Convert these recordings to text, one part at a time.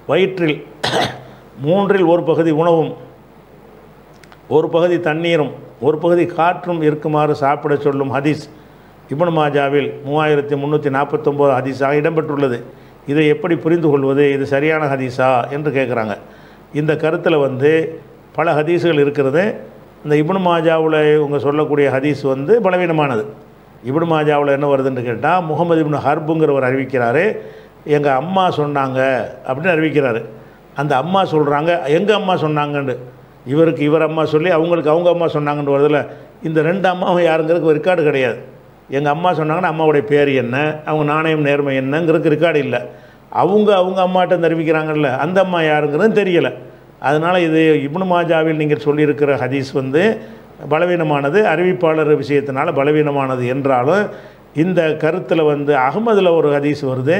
வயிற்றில் மூன்றில் ஒரு பகுதி உணவும் ஒரு பகுதி தண்ணீரும் ஒரு பகுதி காற்றும் இருக்குமாறு சாப்பிட சொல்லும் ஹதீஸ் இப்னு மாஜாவில் மூவாயிரத்தி முந்நூற்றி நாற்பத்தொம்போது ஹதீஸாக இடம்பெற்றுள்ளது இதை எப்படி புரிந்து கொள்வது இது சரியான ஹதீஸா என்று கேட்குறாங்க இந்த கருத்தில் வந்து பல ஹதீஸுகள் இருக்கிறது இந்த இப்னு மாஜாவில் இவங்க சொல்லக்கூடிய ஹதீஸ் வந்து பலவீனமானது இப்னு மாஜாவில் என்ன வருதுன்னு கேட்டால் முகமது இப்னு ஹர்புங்கிறவர் அறிவிக்கிறாரு எங்கள் அம்மா சொன்னாங்க அப்படின்னு அறிவிக்கிறாரு அந்த அம்மா சொல்கிறாங்க எங்கள் அம்மா சொன்னாங்கன்னு இவருக்கு இவர் அம்மா சொல்லி அவங்களுக்கு அவங்க அம்மா சொன்னாங்கன்னு வருதுல இந்த ரெண்டு அம்மாவும் யாருங்கிறதுக்கு ஒரு ரெக்கார்டு கிடையாது எங்கள் அம்மா சொன்னாங்கன்னா அம்மாவுடைய பேர் என்ன அவங்க நாணயம் நேர்மை என்னங்கிறதுக்கு ரெக்கார்டு இல்லை அவங்க அவங்க அம்மாட்ட தெரிவிக்கிறாங்கல்ல அந்த அம்மா யாருங்கிறது தெரியலை அதனால் இது இப்னு மாஜாவில் நீங்கள் சொல்லியிருக்கிற ஹதீஸ் வந்து பலவீனமானது அறிவிப்பாளர் விஷயத்தினால பலவீனமானது என்றாலும் இந்த கருத்தில் வந்து அகமதில் ஒரு ஹதீஸ் வருது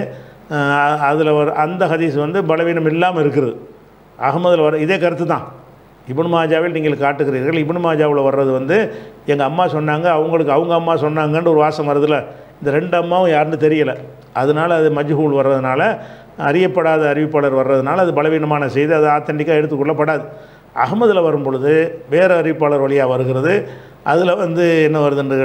அதில் ஒரு அந்த ஹதீஸ் வந்து பலவீனம் இல்லாமல் இருக்குது அகமதில் வர இதே கருத்து தான் இப்னு மாஜாவில் நீங்கள் காட்டுகிறீர்கள் இப்னு மாஜாவில் வர்றது வந்து எங்கள் அம்மா சொன்னாங்க அவங்களுக்கு அவங்க அம்மா சொன்னாங்கன்னு ஒரு வாசம் வருதுல இந்த ரெண்டு அம்மாவும் யாருன்னு தெரியலை அதனால் அது மஜ்ஹூல் வர்றதுனால அறியப்படாத அறிவிப்பாளர் வர்றதுனால அது பலவீனமான செய்தி அது ஆத்தண்டிக்காக எடுத்துக்கொள்ளப்படாது அகமதில் வரும் பொழுது வேறு அறிவிப்பாளர் வழியாக வருகிறது அதில் வந்து என்ன வருதுன்னு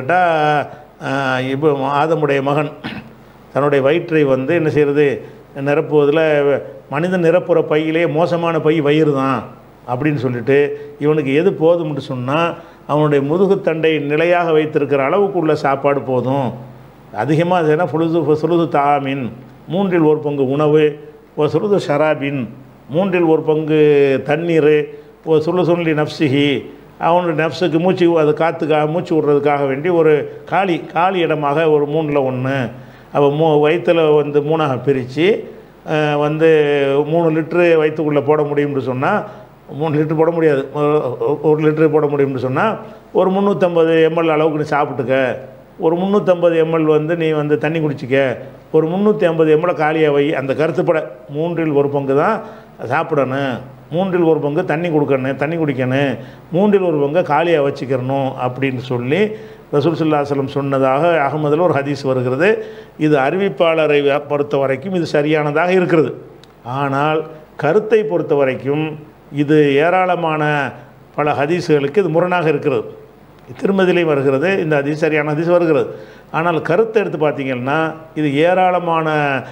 கேட்டால் இப்போ ஆதமுடைய மகன் தன்னுடைய வயிற்றை வந்து என்ன செய்கிறது நிரப்புவதில் மனிதன் நிரப்புற பையிலே மோசமான பை வயிறு தான் அப்படின்னு சொல்லிட்டு இவனுக்கு எது போதும்னு சொன்னால் அவனுடைய முதுகுத்தண்டை நிலையாக வைத்திருக்கிற அளவுக்கு உள்ள சாப்பாடு போதும் அதிகமாக அது என்ன புழுது சுருது தாமின் மூன்றில் ஒரு பங்கு உணவு ஒரு சுருது ஷராபின் மூன்றில் ஒரு பங்கு தண்ணீர் ஒரு சுருளு சுருளி நப்சிஹி அவனுடைய நப்ஸுக்கு மூச்சு அது காற்றுக்காக மூச்சு விடுறதுக்காக வேண்டி ஒரு காலி காலி இடமாக ஒரு மூணில் ஒன்று அப்போ மூ வயிற்றில் வந்து மூணாக பிரித்து வந்து மூணு லிட்ரு வயிற்றுக்குள்ளே போட முடியும்னு சொன்னால் மூணு லிட்ரு போட முடியாது ஒரு- ஒரு லிட்ரு போட முடியும்னு சொன்னால் ஒரு முந்நூற்றம்பது எம்எல் அளவுக்கு நீ சாப்பிட்டுக்க ஒரு முந்நூற்றம்பது எம்எல் வந்து நீ வந்து தண்ணி குடிச்சிக்க ஒரு முந்நூற்றி ஐம்பது எம்எல் காலியாக வை அந்த கருத்துப்பட மூன்றில் ஒரு பங்கு தான் சாப்பிடணும் மூன்றில் ஒரு பங்கு தண்ணி கொடுக்கணும் தண்ணி குடிக்கணும் மூன்றில் ஒரு பங்கு காலியாக வச்சுக்கிறணும் அப்படின்னு சொல்லி ரசூல் சல்லாஹலம் சொன்னதாக அகமதில் ஒரு ஹதீஸ் வருகிறது இது அறிவிப்பாளரை பொறுத்த வரைக்கும் இது சரியானதாக இருக்கிறது ஆனால் கருத்தை பொறுத்த வரைக்கும் இது ஏராளமான பல ஹதீஸுகளுக்கு இது முரணாக இருக்கிறது திருமதிலையும் வருகிறது இந்த ஹதீஸ் சரியான ஹதீஸ் வருகிறது ஆனால் கருத்தை எடுத்து பார்த்தீங்கன்னா இது ஏராளமான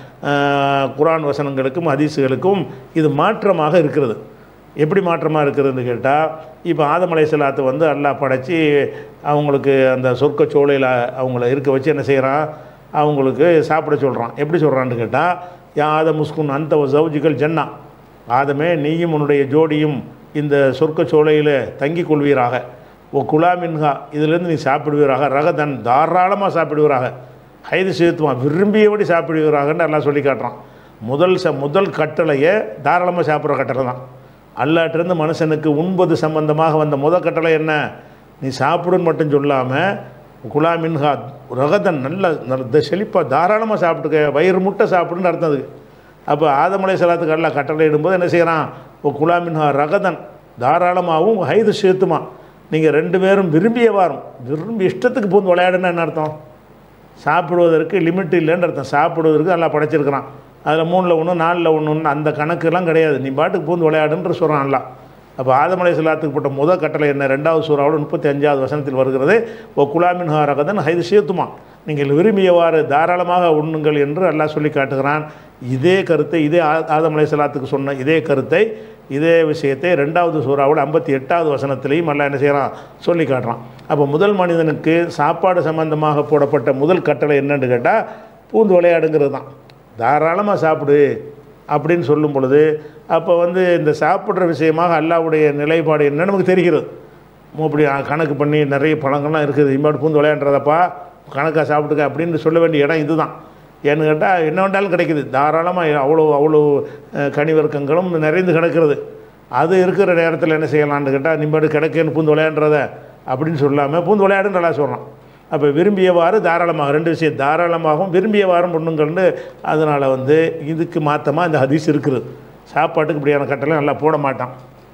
ஆஹ், குர்ஆன் வசனங்களுக்கும் ஹதீஸுகளுக்கும் இது மாற்றமாக இருக்கிறது எப்படி மாற்றமாக இருக்கிறதுன்னு கேட்டால் இப்போ ஆதம் அலைஹிஸ்ஸலாத்தை வந்து அல்லாஹ் படைச்சி அவங்களுக்கு அந்த சொர்க்க சோலையில் அவங்கள இருக்க வச்சு என்ன செய்கிறான் அவங்களுக்கு சாப்பிட சொல்கிறான் எப்படி சொல்கிறான்னு கேட்டால் யா ஆதம் முஸ்குன் அந்த ஜவுஜிகள் ஜன்னா ஆதமே நீயும் உன்னுடைய ஜோடியும் இந்த சொர்க்க சோலையில் தங்கிக் கொள்வீராக ஓ குலா மின்ஹா இதிலேருந்து நீ சாப்பிடுவீராக ரகதன் தாராளமாக சாப்பிடுவீராக ஹைது சேர்த்துமா விரும்பியபடி சாப்பிடுவீராகன்னு எல்லாம் சொல்லி காட்டுறான் முதல் ச முதல் கட்டளையை தாராளமாக சாப்பிட்ற கட்டளை தான் அல்லாட்டிருந்து மனுஷனுக்கு உண்பது சம்பந்தமாக வந்த முதல் கட்டளை என்ன நீ சாப்பிடுன்னு மட்டும் சொல்லாமல் குலா மின்ஹா ரகதன் நல்ல நல்ல செழிப்பாக தாராளமாக சாப்பிட்டுக்க வயிறு முட்டை சாப்பிடுன்னு அர்த்தம் அதுக்கு அப்போ ஆதமலை சலாத்துக்கு அல்லா கட்டளை இடும்போது என்ன செய்கிறான் இப்போ குலாமின்ஹா ரகதன் தாராளமாகவும் ஹைது சேர்த்துமா நீங்கள் ரெண்டு பேரும் விரும்பிய வாரம் விரும்பி இஷ்டத்துக்கு பூந்து விளையாடுன்னு என்ன அர்த்தம் சாப்பிடுவதற்கு லிமிட் இல்லைன்னு அர்த்தம் சாப்பிடுவதற்கு நல்லா படைச்சிருக்கிறான் அதில் மூணில் ஒன்று நாலில் ஒன்று அந்த கணக்கெல்லாம் கிடையாது நீ பாட்டுக்கு பூந்து விளையாடுன்ற சொல்கிறான் அல்லா அப்போ ஆதமலை சலாத்துக்கு போட்ட முதல் கட்டளை என்ன ரெண்டாவது சூறாவோட முப்பத்தி அஞ்சாவது வசனத்தில் வருகிறது ஓ குலாமின் ஹாரகதன் ஹைது சேர்த்துமா நீங்கள் விரும்பியவாறு தாராளமாக உண்ணுங்கள் என்று அல்லாஹ் சொல்லி காட்டுகிறான் இதே கருத்தை இதே ஆ- ஆதம் அலைஹிஸ்ஸலாத்துக்கு சொன்ன இதே கருத்தை இதே விஷயத்தை ரெண்டாவது சூறாவோட ஐம்பத்தி எட்டாவது வசனத்திலையும் அல்லாஹ் என்ன செய்கிறான் சொல்லி காட்டுறான் அப்போ முதல் மனிதனுக்கு சாப்பாடு சம்பந்தமாக போடப்பட்ட முதல் கட்டளை என்னன்னு கேட்டால் பூந்து விளையாடுங்கிறது தான் தாராளமாக சாப்பிடு அப்படின்னு சொல்லும் பொழுது அப்போ வந்து இந்த சாப்பிட்ற விஷயமாக அல்லாவுடைய நிலைப்பாடு என்னன்னு நமக்கு தெரிகிறது இப்படி கணக்கு பண்ணி நிறைய பழங்கள்லாம் இருக்குது இம்பாடு பூந்து விளையாடுறதப்பா கணக்காக சாப்பிட்டுக்க அப்படின்னு சொல்ல வேண்டிய இடம் இதுதான் ஏன்னு கேட்டால் என்ன வேண்டாலும் கிடைக்குது தாராளமாக அவ்வளோ அவ்வளோ அஹ், கனிவர்க்கங்களும் நிறைந்து கிடக்கிறது அது இருக்கிற நேரத்தில் என்ன செய்யலாம்னு கேட்டால் நிம்பாடு கிடைக்கன்னு பூந்து விளையாடுறத அப்படின்னு சொல்லாமல் பூந்து விளையாடுன்னு நல்லா சொல்கிறான் அப்போ விரும்பியவாறு தாராளமாக ரெண்டு விஷயம் தாராளமாகவும் விரும்பியவாறும் பொண்ணுங்கள்னு அதனால் வந்து இதுக்கு மாற்றமாக இந்த ஹதீஸ் இருக்குது சாப்பாட்டுக்கு இப்படியான கட்டளை நல்லா போட மாட்டான்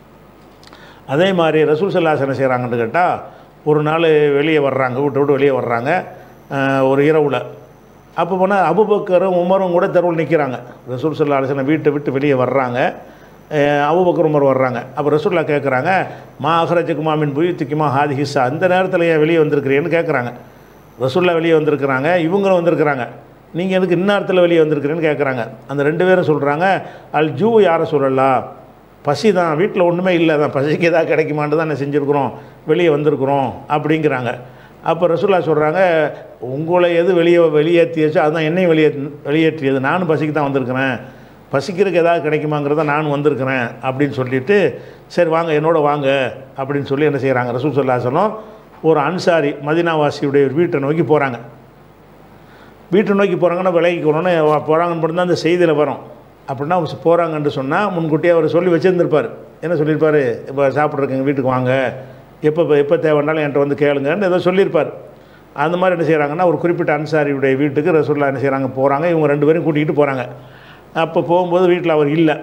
அதே மாதிரி ரசூல் சல்லாஸ் என்ன செய்கிறாங்கன்னு கேட்டால் ஒரு நாள் வெளியே வர்றாங்க விட்டு விட்டு வெளியே வர்றாங்க அஹ், ஒரு இரவில் அப்போ போனால் அபுபக்கரும் உமரும் கூட தெருவில் நிற்கிறாங்க ரசூல் சல்லா அலிஸ்லாம் வீட்டை விட்டு வெளியே வர்றாங்க அஹ் அபூபக்கர் உமர் வர்றாங்க அப்போ ரசூல்லா கேட்குறாங்க மா அஹ்ரஜுக்குமா மின் புயுத்திக்குமா ஹாதி ஹிஸ்ஸா அந்த நேரத்தில் ஏன் வெளியே வந்திருக்கிறேன்னு கேட்குறாங்க ரசூல்லா வெளியே வந்திருக்கிறாங்க இவங்களும் வந்திருக்கிறாங்க நீங்கள் எதுக்கு இந்நேரத்தில் வெளியே வந்திருக்கிறேன்னு கேட்குறாங்க அந்த ரெண்டு பேரும் சொல்கிறாங்க அல் ஜூ யாரை சொல்லலாம் பசி தான் வீட்டில் ஒன்றுமே இல்லை தான் பசிக்கு ஏதாவது கிடைக்குமான்னு தான் செஞ்சுருக்குறோம் வெளியே வந்திருக்கிறோம் அப்படிங்கிறாங்க அப்போ ரசூல்லா சொல்கிறாங்க உங்களை எது வெளியே வெளியேற்றியச்சோ அதுதான் என்னையும் வெளியே வெளியேற்றியது நானும் பசிக்கு தான் வந்திருக்கிறேன் பசிக்கிறதுக்கு ஏதாவது கிடைக்குமாங்கிறத நான் வந்திருக்கிறேன் அப்படின்னு சொல்லிட்டு சரி வாங்க என்னோட வாங்க அப்படின்னு சொல்லி என்ன செய்கிறாங்க ரசூல் சொல்லா சொல்லும் ஒரு அன்சாரி மதினாவாசியுடைய ஒரு வீட்டை நோக்கி போகிறாங்க வீட்டை நோக்கி போகிறாங்கன்னா விலகிக்கணும்னு போகிறாங்கன்னு மட்டும்தான் அந்த செய்தியில் வரும் அப்படின்னா அவங்க போகிறாங்கன்னு சொன்னால் முன்கூட்டியே அவர் சொல்லி வச்சுருந்துருப்பார் என்ன சொல்லியிருப்பார் இப்போ சாப்பிட்றதுக்கு வீட்டுக்கு வாங்க எப்போ எப்போ தேவைன்னாலும் என்கிட்ட வந்து கேளுங்கன்னு ஏதோ சொல்லியிருப்பார் அந்த மாதிரி என்ன செய்கிறாங்கன்னா ஒரு குறிப்பிட்ட அன்சாரியுடைய வீட்டுக்கு ரசூல்லா என்ன செய்கிறாங்க போகிறாங்க இவங்க ரெண்டு பேரும் கூட்டிகிட்டு போகிறாங்க அப்போ போகும்போது வீட்டில் அவர் இல்லை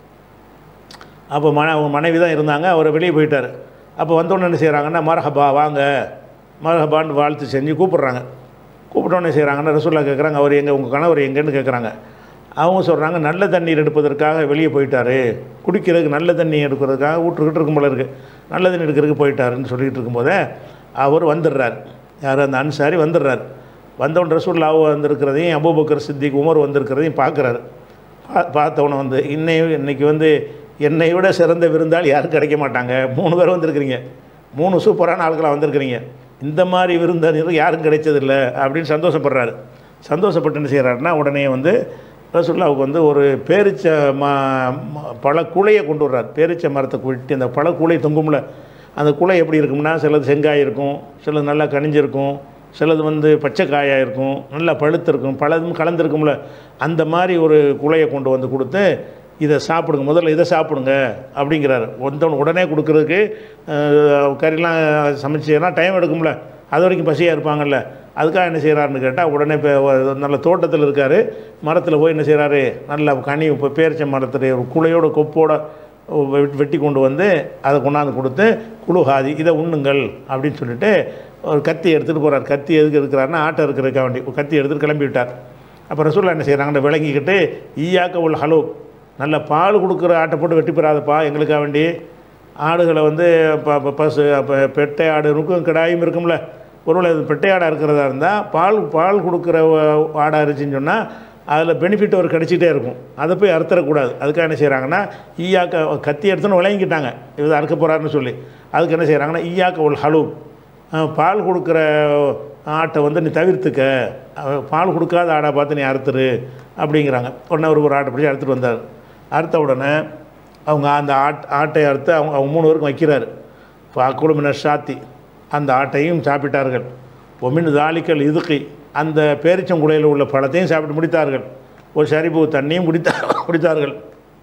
அப்போ மன அவங்க மனைவி தான் இருந்தாங்க அவர் வெளியே போயிட்டார் அப்போ வந்தோடனே என்ன செய்கிறாங்கன்னா மரஹபா வாங்க மரஹபான்னு வாழ்த்து செஞ்சு கூப்பிட்றாங்க கூப்பிட்டோன்னே செய்கிறாங்கன்னா ரசூல்லா கேட்குறாங்க அவர் எங்கே உங்கள் கணவர் எங்கேன்னு கேட்குறாங்க அவங்க சொல்கிறாங்க நல்ல தண்ணீர் எடுப்பதற்காக வெளியே போயிட்டாரு குடிக்கிறதுக்கு நல்ல தண்ணி எடுக்கிறதுக்காக ஊற்றுக்கிட்டு இருக்கும் போல இருக்குது நல்ல தண்ணி எடுக்கிறதுக்கு போயிட்டாருன்னு சொல்லிட்டு இருக்கும்போதே அவர் வந்துடுறார் யார் அந்த அன்சாரி வந்துடுறார் வந்தவன் ரசூல்லாவோ வந்திருக்கிறதையும் அபூபக்கர் சித்திக் உமர் வந்திருக்கிறதையும் பார்க்குறாரு பா பார்த்தவனை வந்து இன்னையும் இன்னைக்கு வந்து என்னை விட சிறந்த விருந்தால் யாரும் கிடைக்க மாட்டாங்க மூணு பேர் வந்திருக்கிறீங்க மூணு சூப்பரான ஆட்களாக வந்திருக்கிறீங்க இந்த மாதிரி விருந்தினர் யாரும் கிடைச்சதில்லை அப்படின்னு சந்தோஷப்படுறாரு சந்தோஷப்பட்டு என்ன செய்கிறாருன்னா உடனே வந்து ரசுல்லாவுக்கு வந்து ஒரு பேரிச்ச ம ம- பழ குலையை கொண்டு வர்றார் பேரிச்ச மரத்தை குட்டி அந்த பழ குலை தொங்கும்ல அந்த குலை எப்படி இருக்கும்னா சிலது செங்காய் இருக்கும் சிலது நல்லா கனிஞ்சிருக்கும் சிலது வந்து பச்சை காயாக இருக்கும் நல்லா பழுத்திருக்கும் பழதும் கலந்துருக்கும்ல அந்த மாதிரி ஒரு குலையை கொண்டு வந்து கொடுத்து இதை சாப்பிடுங்க முதல்ல இதை சாப்பிடுங்க அப்படிங்கிறாரு வந்தவன் உடனே கொடுக்குறதுக்கு அஹ், கறிலாம் சமைச்சேன்னா டைம் எடுக்கும்ல அது வரைக்கும் பசியாக இருப்பாங்கல்ல அதுக்காக என்ன செய்கிறாருன்னு கேட்டால் உடனே இப்போ நல்ல தோட்டத்தில் இருக்கார் மரத்தில் போய் என்ன செய்கிறாரு நல்ல கனி இப்போ பேரிச்ச மரத்துடைய ஒரு குலையோட கொப்போட வெட்- வெட்டி கொண்டு வந்து அதை கொண்டாந்து கொடுத்து குழுகாதி இதை உண்ணுங்கள் அப்படின்னு சொல்லிட்டு ஒரு கத்தி எடுத்துகிட்டு போகிறார் கத்தி எதுக்கு இருக்கிறாருன்னா ஆட்டை இருக்கிறதுக்காக வேண்டி ஒரு கத்தி எடுத்துகிட்டு கிளம்பி விட்டார் அப்போ ரசூல்லா என்ன செய்கிறாங்கன்னு விளங்கிக்கிட்டு ஈயாக்க உள் ஹலோ நல்ல பால் கொடுக்குற ஆட்டை போட்டு வெட்டி போறாதப்பா எங்களுக்காக வேண்டி ஆடுகளை வந்து ப- ப- பசு அப்போ பெட்டை ஆடு இருக்கும் கிடாயும் இருக்கும்ல ஒருவேளை அது பெட்டை ஆடாக இருக்கிறதா இருந்தால் பால் பால் கொடுக்குற வ- ஆடாக இருந்துச்சுன்னு சொன்னால் அதில் பெனிஃபிட் ஒரு கிடச்சிட்டே இருக்கும் அதை போய் அறுத்தரக்கூடாது அதுக்காக என்ன செய்கிறாங்கன்னா ஈயாக்க கத்தி எடுத்துன்னு விளங்கிக்கிட்டாங்க இது அறுக்க போகிறாருன்னு சொல்லி அதுக்கு என்ன செய்கிறாங்கன்னா ஈயாக்க உள் ஹலூப் அஹ் பால் கொடுக்குற ஆட்டை வந்து நீ தவிர்த்துக்க அஹ் பால் கொடுக்காத ஆடை பார்த்து நீ அறுத்துரு அப்படிங்கிறாங்க உடனே ஒரு ஒரு ஆட்டை பிடிச்சி அறுத்துட்டு வந்தார் அறுத்த உடனே அவங்க அந்த ஆட் ஆட்டை அறுத்து அவங்க அவங்க மூணு பேருக்கும் வைக்கிறாரு பாக்குழுமின சாத்தி அந்த ஆட்டையும் சாப்பிட்டார்கள் ஒமின் தாலிக்கல் இதுக்கி அந்த பேரிச்சங்குடையில் உள்ள பழத்தையும் சாப்பிட்டு முடித்தார்கள் ஒரு சரிபு தண்ணியும் குடித்தா குடித்தார்கள்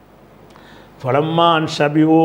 பழம்மா அன் சபிவு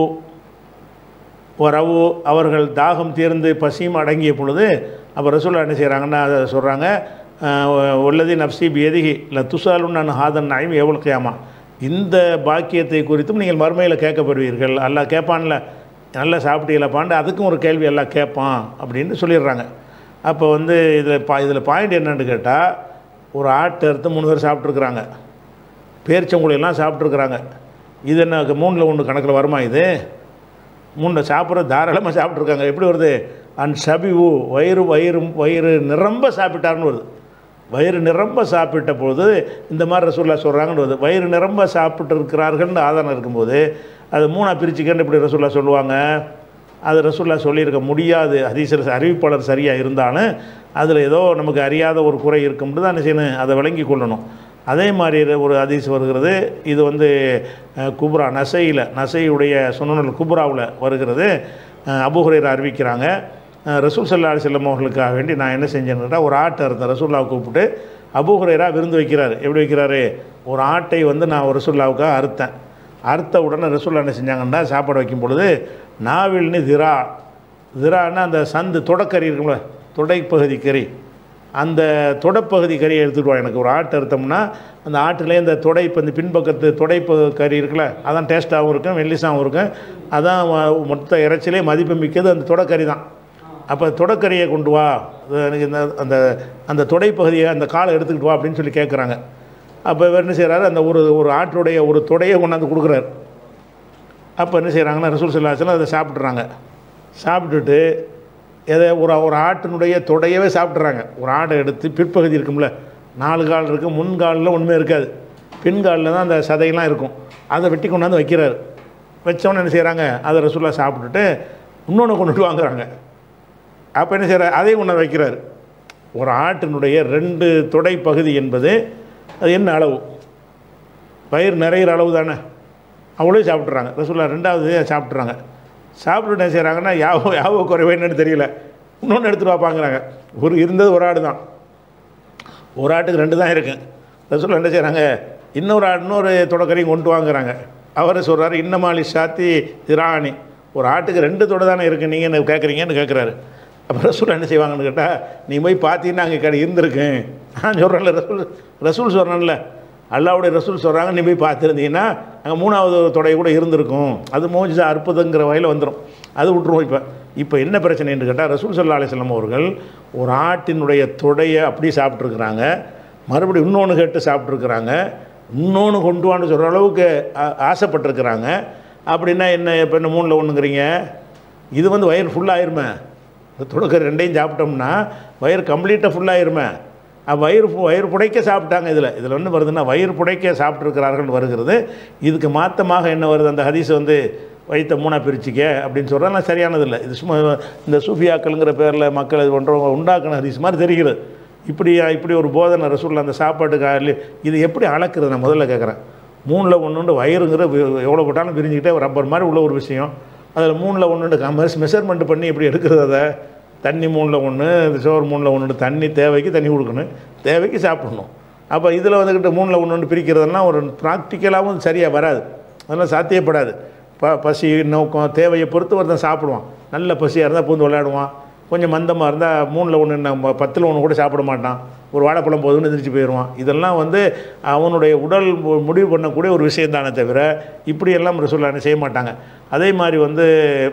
வரவு அவர்கள் தாகம் தீர்ந்து பசியும் அடங்கிய பொழுது அப்போ ரசூல்லா என்ன செய்கிறாங்கன்னா அதை சொல்கிறாங்க உள்ளதி நப்சி பியதிகி ல துசாலுன் நான் ஹாதன் நாயும் எவ்வளோ கேமா இந்த பாக்கியத்தை குறித்தும் நீங்கள் மறுமையில் கேட்கப்படுவீர்கள் அல்லாஹ் கேட்பான்ல நல்லா சாப்பிட்டீங்களாப்பாண்டு அதுக்கும் ஒரு கேள்வி எல்லாம் கேட்பான் அப்படின்னு சொல்லிடுறாங்க அப்போ வந்து இதில் பா இதில் பாயிண்ட் என்னன்னு கேட்டால் ஒரு ஆட்டை அறுத்து மூணு பேர் சாப்பிட்ருக்குறாங்க பேரிச்சங்குழியெல்லாம் சாப்பிட்ருக்குறாங்க இது என்ன மூணில் ஒன்று கணக்கில் வருமா இது மூணில் சாப்பிட்ற தாராளமாக சாப்பிட்ருக்காங்க எப்படி வருது அன் சபிவு வயிறு வயிறு வயிறு நிரம்ப சாப்பிட்டாருன்னு வருது வயிறு நிரம்ப சாப்பிட்ட போது இந்த மாதிரி ரசூல்லா சொல்கிறாங்கன்னு வருது வயிறு நிரம்ப சாப்பிட்டு இருக்கிறார்கள்னு ஆதாரம் இருக்கும்போது அது மூணாக பிரிச்சுக்கன்னு இப்படி ரசூல்லா சொல்லுவாங்க அது ரசூல்லா சொல்லியிருக்க முடியாது ஹதீஸில் அறிவிப்பாளர் சரியாக இருந்தாலும் அதில் ஏதோ நமக்கு அறியாத ஒரு குறை இருக்கும்னு தான் என்ன செய்யணும் அதை விளங்கி கொள்ளணும் அதே மாதிரி ஒரு ஹதீஸ் வருகிறது இது வந்து அஹ், குப்ரா நசையில் நசையுடைய சுனனல் குப்ராவில் வருகிறது அஹ், அபூ ஹுரைரா அறிவிக்கிறாங்க அஹ், ரசூல் சல்லா செல்லம் அவர்களுக்காக வேண்டி நான் என்ன செஞ்சேன்னா ஒரு ஆட்டை இருந்தேன் ரசூல்லாவை கூப்பிட்டு அபூ ஹுரைரா விருந்து வைக்கிறாரு எப்படி வைக்கிறாரு ஒரு ஆட்டை வந்து நான் ஒரு ரசூல்லாவுக்காக அறுத்தேன் அறுத்த உடனே ரசூல்லா என்ன செஞ்சாங்கன்னா சாப்பாடு வைக்கும் பொழுது நாவில்னு திரா திரான்னா அந்த சந்து தொடக்கறி இருக்கும்ல தொடைப்பகுதி கறி அந்த தொடப்பகுதி கறியை எடுத்துகிட்டு வா எனக்கு ஒரு ஆட்டை அறுத்தோம்னா அந்த ஆட்டிலே இந்த தொடை இப்போ இந்த பின்பக்கத்து தொடைப்பு கறி இருக்குல்ல அதான் டேஸ்ட்டாகவும் இருக்கும் மெல்லிசாகவும் இருக்கும் அதான் வ- மொத்த இறைச்சிலே மதிப்பு மிக்கது அந்த தொடக்கறி தான் அப்போ தொடக்கரையை கொண்டு வா அது எனக்கு இந்த அந்த அந்த தொடை பகுதியை அந்த காலை எடுத்துக்கிட்டு வா அப்படின்னு சொல்லி கேட்குறாங்க அப்போ இவர் என்ன செய்கிறாரு அந்த ஒரு ஒரு ஆட்டுடைய ஒரு தொடையை கொண்டாந்து கொடுக்குறாரு அப்போ என்ன செய்கிறாங்கன்னா ரசூல் சல்லாஹலம் அதை சாப்பிட்றாங்க சாப்பிட்டுட்டு எதை ஒரு ஒரு ஆட்டினுடைய தொடையவே சாப்பிட்றாங்க ஒரு ஆடை எடுத்து பிற்பகுதி இருக்கும்ல நாலு கால் இருக்குது முன் காலில் ஒன்றுமே இருக்காது பின் காலில் தான் அந்த சதையெல்லாம் இருக்கும் அதை வெட்டி கொண்டாந்து வைக்கிறாரு வச்சவொன்னே என்ன செய்கிறாங்க அதை ரசூல்லா சாப்பிட்டுட்டு இன்னொன்று கொண்டுட்டு வாங்குறாங்க அப்போ என்ன செய்கிறார் அதையும் கொண்டு வைக்கிறார் ஒரு ஆட்டினுடைய ரெண்டு தொடை பகுதி என்பது அது என்ன அளவு பயிர் நிறையிற அளவு தானே அவ்வளோ சாப்பிட்றாங்க ரசூல்லா ரெண்டாவது சாப்பிட்றாங்க சாப்பிட்டுட்டு என்ன செய்கிறாங்கன்னா யாவோ யாவோ குறைவேன்னு தெரியல இன்னொன்று எடுத்துகிட்டு வாப்பாங்கிறாங்க ஒரு இருந்தது ஒரு ஆடு தான் ஒரு ஆட்டுக்கு ரெண்டு தான் இருக்கு ரசூல்லா என்ன செய்கிறாங்க இன்னொரு ஆடு இன்னொரு தொடக்கரையும் கொண்டு வாங்குறாங்க அவர் சொல்கிறாரு இன்னமாலி சாத்தி திராணி ஒரு ஆட்டுக்கு ரெண்டு தொடை தானே இருக்குது நீங்கள் என்ன கேட்குறீங்கன்னு கேட்குறாரு அப்போ ரசூல் என்ன செய்வாங்கன்னு கேட்டால் நீ போய் பார்த்தீங்கன்னா அங்கே கடை இருந்திருக்கேன் நான் சொல்கிறேன்ல ரசூல் ரசூல் சொல்கிறேன்ல அல்லாவுடைய ரசூல் சொல்கிறாங்க நீ போய் பார்த்துருந்தீங்கன்னா அங்கே மூணாவது தொடை கூட இருந்திருக்கும் அது மோஜிதா அற்புதங்கிற வகையில் வந்துடும் அது விட்ருவோம் இப்போ இப்போ என்ன பிரச்சனைன்னு கேட்டால் ரசூல் சல்லா அலிஸ்லாம் அவர்கள் ஒரு ஆட்டினுடைய தொடையை அப்படி சாப்பிட்ருக்குறாங்க மறுபடியும் இன்னொன்று கேட்டு சாப்பிட்ருக்குறாங்க இன்னொன்று கொண்டு வான்னு சொல்கிற அளவுக்கு ஆ- ஆசைப்பட்டிருக்கிறாங்க அப்படின்னா என்ன இப்போ என்ன மூணில் ஒன்றுங்கிறீங்க இது வந்து வயிறு ஃபுல்லாகிருமே தொடக்க ரெண்டையும் சாப்பிட்டோம்னா வயிறு கம்ப்ளீட்டாக ஃபுல்லாகிருமே அப்ப வயிறு பு- வயிறு புடைக்க சாப்பிட்டாங்க இதில் இதில் என்ன வருதுன்னா வயிறு புடைக்க சாப்பிட்ருக்கிறார்கள் வருகிறது இதுக்கு மாற்றமாக என்ன வருது அந்த ஹதீஸ் வந்து வயிற்ற மூணாக பிரிச்சிக்க அப்படின்னு சொல்கிறதெல்லாம் சரியானதில்லை இது சும்மா இந்த சூஃபியாக்கள்ங்கிற பேரில் மக்கள் இது பண்ணுறவங்க உண்டாக்குன ஹதீஸ் மாதிரி தெரிகிறது இப்படி இப்படி ஒரு போதனை ரசூலில் அந்த சாப்பாட்டுக்கு ஆளு- இது எப்படி அளக்குறது நான் முதல்ல கேட்குறேன் மூணில் ஒன்று வயிறுங்கிற வி- எவ்வளோ போட்டாலும் பிரிஞ்சுக்கிட்டே ரப்பர் மாதிரி உள்ள ஒரு விஷயம் அதில் மூணில் ஒன்று கமர்ஸ் மெஷர்மெண்ட் பண்ணி எப்படி எடுக்கிறது அதை தண்ணி மூணில் ஒன்று சோறு மூணில் ஒன்று தண்ணி தேவைக்கு தண்ணி கொடுக்கணும் தேவைக்கு சாப்பிடணும் அப்போ இதில் வந்துக்கிட்டு மூணில் ஒன்று பிரிக்கிறதெல்லாம் ஒரு ப்ராக்டிக்கலாகவும் சரியாக வராது அதெல்லாம் சாத்தியப்படாது ப பசி நோக்கம் தேவையை பொறுத்து ஒருத்தன் சாப்பிடுவான் நல்ல பசியாக இருந்தால் பூந்து விளையாடுவான் கொஞ்சம் மந்தமாக இருந்தால் மூணில் ஒன்று நம்ம பத்தில் ஒன்று கூட சாப்பிட மாட்டான் ஒரு வாழைப்பழம் போதும்னு எந்திரிச்சு போயிடுவான் இதெல்லாம் வந்து அவனுடைய உடல் மு- முடிவு பண்ணக்கூடிய ஒரு விஷயம் தானே தவிர இப்படியெல்லாம் ரசூல்லான செய்ய மாட்டாங்க அதே மாதிரி வந்து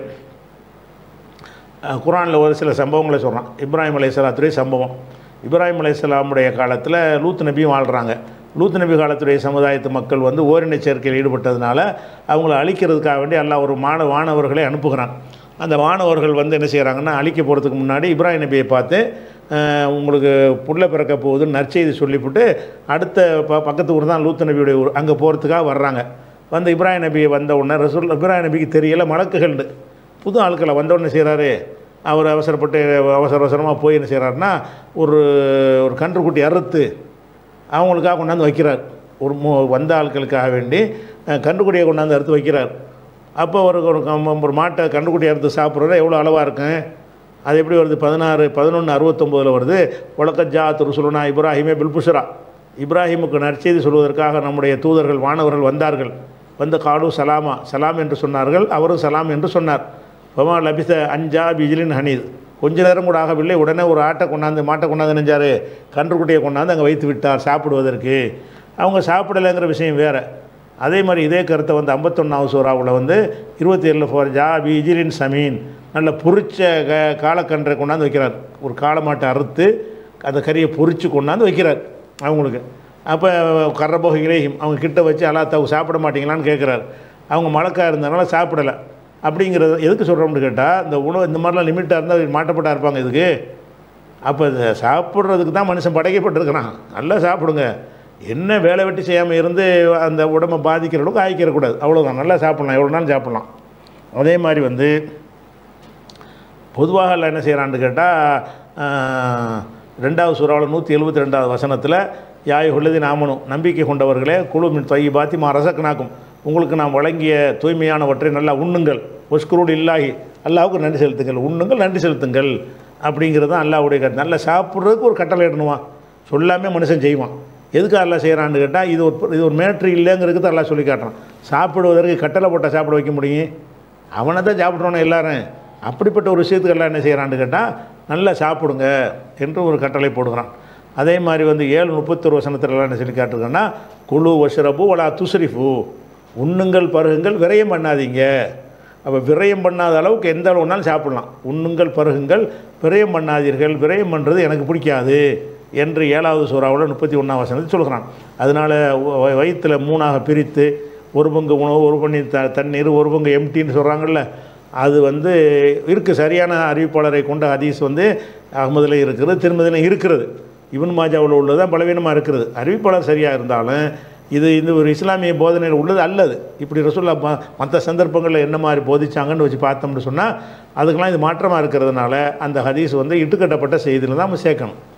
குரானில் ஒரு சில சம்பவங்களை சொல்கிறான் இப்ராஹிம் அலையாத்துடைய சம்பவம் இப்ராஹிம் அலையாமுடைய காலத்தில் லூத் நபியும் வாழ்கிறாங்க லூத் நபி காலத்துடைய சமுதாயத்து மக்கள் வந்து ஓரின சேர்க்கையில் ஈடுபட்டதுனால அவங்கள அழிக்கிறதுக்காக வேண்டி எல்லாம் ஒரு மாணவ வானவர்களை அனுப்புகிறான் அந்த வானவர்கள் வந்து என்ன செய்கிறாங்கன்னா அழிக்க போகிறதுக்கு முன்னாடி இப்ராஹிம் நபியை பார்த்து அஹ், உங்களுக்கு புள்ள பிறக்க போகுதுன்னு நற்செய்தி சொல்லிவிட்டு அடுத்த ப பக்கத்து ஊர் தான் லூத் நபியுடைய ஊர் அங்கே போகிறதுக்காக வர்றாங்க வந்து இப்ராஹிம் நபி வந்த உடனே ரசூல் இப்ராஹிம் நபிக்கு தெரியல மலக்குகள்னு புது ஆட்களை வந்த உடனே செய்கிறாரு அவர் அவசரப்பட்டு அவசர அவசரமாக போய் என்ன செய்கிறாருன்னா ஒரு ஒரு கன்றுக்குட்டி அறுத்து அவங்களுக்காக கொண்டாந்து வைக்கிறார் ஒரு மூ வந்த ஆட்களுக்காக வேண்டி அஹ், கன்றுக்குட்டியை கொண்டாந்து அறுத்து வைக்கிறார் அப்போ ஒரு ஒரு கம்- ஒரு மாட்டை கன்றுக்குட்டி அறுத்து சாப்பிட்றது எவ்வளோ அளவாக இருக்கும் அது எப்படி வருது பதினாறு பதினொன்று அறுபத்தொம்போதில் வருது உலகஜா துருசுலுனா இப்ராஹிமே பில்புஷரா இப்ராஹிமுக்கு நற்செய்தி சொல்வதற்காக நம்முடைய தூதர்கள் வானவர்கள் வந்தார்கள் வந்து காலு சலாமா சலாம் என்று சொன்னார்கள் அவரும் சலாம் என்று சொன்னார் பமா லபிச அஞ்சா பிஜிலின் ஹனீத் கொஞ்ச நேரம் கூட ஆகவில்லை உடனே ஒரு ஆட்டை கொண்டாந்து மாட்டை கொண்டாந்து நினைஞ்சாரு கன்றுக்குட்டியை கொண்டாந்து அங்கே வைத்து விட்டார் சாப்பிடுவதற்கு அவங்க சாப்பிடலைங்கிற விஷயம் வேறு அதே மாதிரி இதே கருத்தை வந்து ஐம்பத்தொன்னாவது சூறாவில் வந்து இருபத்தி ஏழில் ஃபோர் ஜா பிஜிலின் சமீன் நல்ல பொரிச்ச க காலக்கன்றை கொண்டாந்து வைக்கிறார் ஒரு காளமாட்டை அறுத்து அந்த கறியை பொரித்து கொண்டாந்து வைக்கிறார் அவங்களுக்கு அப்போ கர்ரபோக இலேஹிம் அவங்க கிட்ட வச்சு அல்லா தவு சாப்பிட மாட்டீங்களான்னு கேட்குறாரு அவங்க மழக்கா இருந்தனால சாப்பிடலை அப்படிங்கிறது எதுக்கு சொல்கிறோம்னு கேட்டால் இந்த உணவு இந்த மாதிரிலாம் லிமிட்டாக இருந்தால் மாட்டப்பட்டா இருப்பாங்க இதுக்கு அப்போ இதை சாப்பிட்றதுக்கு தான் மனுஷன் படைக்கப்பட்டிருக்கிறான் நல்லா சாப்பிடுங்க என்ன வேலை வெட்டி செய்யாமல் இருந்து அந்த உடம்பை பாதிக்கிற அளவுக்கு ஆக்கிடக்கூடாது அவ்வளோதான் நல்லா சாப்பிட்லாம் எவ்வளோ நாள் சாப்பிட்லாம் அதே மாதிரி வந்து பொதுவாக எல்லாம் என்ன செய்கிறான்னு கேட்டால் ரெண்டாவது சூறாவில் நூற்றி எழுபத்தி ரெண்டாவது வசனத்தில் யாய் உள்ளது நாமனும் நம்பிக்கை கொண்டவர்களே குழு மின் தொய் பாத்தி மா ரசக்கனாக்கும் உங்களுக்கு நாம் வழங்கிய தூய்மையானவற்றை நல்லா உண்ணுங்கள் ஒஸ்குருடு இல்லாகி அல்லாவுக்கு நன்றி செலுத்துங்கள் உண்ணுங்கள் நன்றி செலுத்துங்கள் அப்படிங்கிறது தான் அல்லாவுடைய கருத்து நல்லா சாப்பிட்றதுக்கு ஒரு கட்டளை இடணுவான் சொல்லாமே மனுஷன் செய்வான் எதுக்கு அல்லாஹ் செய்கிறான்னு கேட்டால் இது ஒரு இது ஒரு மேட்ரு இல்லைங்கிறதுக்கு தான் அல்லாஹ் சொல்லி காட்டுறான் சாப்பிடுவதற்கு கட்டளை போட்டால் சாப்பிட வைக்க முடியும் அவனை தான் சாப்பிட்றோன்னு எல்லாரும் அப்படிப்பட்ட ஒரு விஷயத்துக்கு எல்லாம் என்ன செய்கிறான்னு கேட்டால் நல்லா சாப்பிடுங்க என்று ஒரு கட்டளை போடுகிறான் அதே மாதிரி வந்து ஏழு முப்பத்தொரு வசனத்துல எல்லாம் என்ன சொல்லி காட்டுருக்கேன்னா குழு வஷ்ரபு வலா துஸ்ரிஃபு உண்ணுங்கள் பருகுங்கள் விரயம் பண்ணாதீங்க அப்போ விரயம் பண்ணாத அளவுக்கு எந்த அளவு வேணாலும் சாப்பிடலாம் உண்ணுங்கள் பருகுங்கள் விரயம் பண்ணாதீர்கள் விரயம் பண்ணுறது எனக்கு பிடிக்காது என்று ஏழாவது சூறாவில் முப்பத்தி ஒன்றாம் வசனத்தை சொல்கிறான் அதனால் வயிற்றில் மூணாக பிரித்து ஒரு பங்கு உணவு ஒரு பங்கு த தண்ணீர் ஒரு பங்கு எம்டின்னு சொல்கிறாங்கல்ல அது வந்து இருக்குது சரியான அறிவிப்பாளரை கொண்ட ஹதீஸ் வந்து அகமதில் இருக்கிறது திருமதியில் இருக்கிறது இவன் மாஜாவில் உள்ளது தான் பலவீனமாக இருக்கிறது அறிவிப்பாளர் சரியாக இருந்தாலும் இது இந்த ஒரு இஸ்லாமிய போதனையில் உள்ளது அல்லது இப்படி ரசூல்லா ம மற்ற சந்தர்ப்பங்களில் என்ன மாதிரி போதிச்சாங்கன்னு வச்சு பார்த்தோம்னு சொன்னால் அதுக்கெல்லாம் இது மாற்றமாக இருக்கிறதுனால அந்த ஹதீஸ் வந்து இட்டுக்கட்டப்பட்ட செய்தியில் தான் நம்ம சேர்க்கணும்